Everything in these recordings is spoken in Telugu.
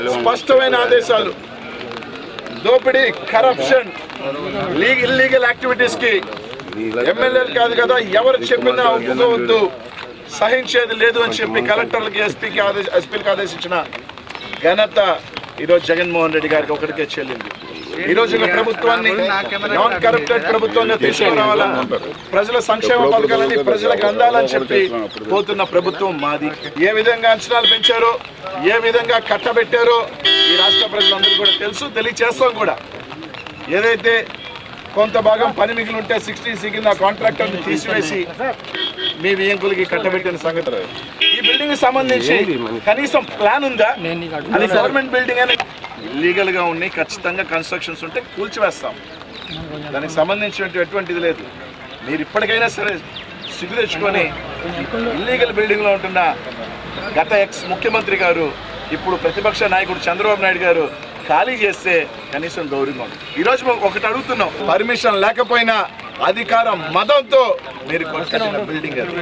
స్పష్టమైన ఆదేశాలు దోపిడీ కరప్షన్ ఇల్లీగల్ యాక్టివిటీస్ కి ఎమ్మెల్యేలు కాదు కదా ఎవరు చెప్పినా ఒప్పుకోవద్దు సహించేది లేదు అని చెప్పి కలెక్టర్లకి ఎస్పీకి ఆదేశ ఎస్పీకి ఆదేశించిన ఘనత ఈరోజు జగన్మోహన్ రెడ్డి గారికి ఒకటికే చెల్లింది ఈ రోజు ఈ ప్రభుత్వాన్ని నాన్ కరప్టెడ్ ప్రభుత్వంగా తీసుకురావాలని ప్రజల సంక్షేమ పథకాలని ప్రజలకు అందాలని చెప్పి పోతున్న ప్రభుత్వం మాది ఏ విధంగా అంచనాలు పెంచారో ఏ విధంగా కట్టబెట్టారో ఈ రాష్ట్ర ప్రజలందరూ కూడా తెలుసు తెలియచేస్తాం కూడా ఏదైతే కొంత భాగం పని మిగిలి ఉంటే సిక్స్టీ సి కింద కాంట్రాక్టర్ని తీసివేసి మీ వియంకులకి కట్టబెట్టిన సంగతి ఈ బిల్డింగ్ సంబంధించి కనీసం ప్లాన్ ఉందా అది గవర్నమెంట్ బిల్డింగ్ అని ఇల్లీగల్ గా ఉన్నాయి ఖచ్చితంగా కన్స్ట్రక్షన్స్ ఉంటే కూల్చివేస్తాం దానికి సంబంధించిన ఎటువంటిది లేదు మీరు ఇప్పటికైనా సరే సిగ్గు తెచ్చుకొని ఇల్లీగల్ బిల్డింగ్ లో ఉంటున్న గత ఎక్స్ ముఖ్యమంత్రి గారు ఇప్పుడు ప్రతిపక్ష నాయకుడు చంద్రబాబు నాయుడు గారు ఖాళీ చేస్తే కనీసం గౌరవంగా ఉంది ఈరోజు మేము ఒకటి అడుగుతున్నాం పర్మిషన్ లేకపోయినా అధికారం మదంతో మీరు కొనుక్కున్న బిల్డింగ్ అది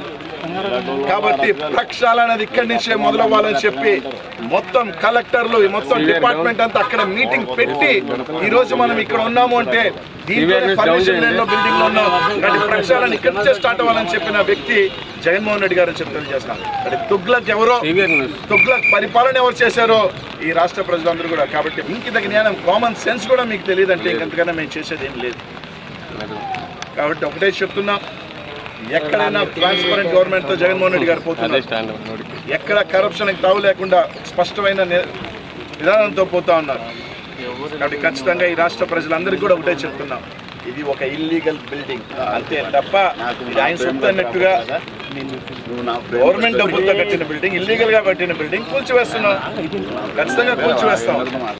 కాబట్టి ప్రక్షాళన అనేది ఇక్కడి నుంచే మొదలవ్వాలని చెప్పి మొత్తం కలెక్టర్లు ఈ మొత్తం డిపార్ట్మెంట్ అంతా అక్కడ మీటింగ్ పెట్టి ఈ రోజు మనం ఇక్కడ ఉన్నాము అంటే దీంట్లో పర్మిషన్ లేని బిల్డింగ్ లో ఉన్నాం కాబట్టి ప్రక్షాళన ఇక్కడి నుంచే స్టార్ట్ అవ్వాలని చెప్పిన వ్యక్తి జగన్మోహన్ రెడ్డి గారు చెప్పి తెలియజేస్తాం అంటే తుగ్లక్ ఎవరో తుగ్లక్ పరిపాలన ఎవరు చేశారో ఈ రాష్ట్ర ప్రజలందరూ కూడా కాబట్టి ఇంకింత జ్ఞానం కామన్ సెన్స్ కూడా మీకు తెలియదంటే ఇంకంతకన్నా మేము చేసేది ఏం లేదు కాబట్టి ఒకటే చెప్తున్నాం ఎక్కడైనా ట్రాన్స్పరెంట్ గవర్నమెంట్ తో జగన్మోహన్ రెడ్డి గారు పోతున్నారు ఎక్కడ కరప్షన్ తావు లేకుండా స్పష్టమైన ని- విధానంతో పోతా ఉన్నారు కాబట్టి ఖచ్చితంగా ఈ రాష్ట్ర ప్రజలందరికీ కూడా ఒకటే చెప్తున్నాం ఇది ఒక ఇల్లీగల్ బిల్డింగ్ అంతే తప్ప ఇది ఆయన సొంత అన్నట్టుగా గవర్నమెంట్ డబ్బులతో కట్టిన బిల్డింగ్ ఇల్లీగల్ గా కట్టిన బిల్డింగ్ కూల్చివేస్తున్నాం ఖచ్చితంగా కూల్చివేస్తాం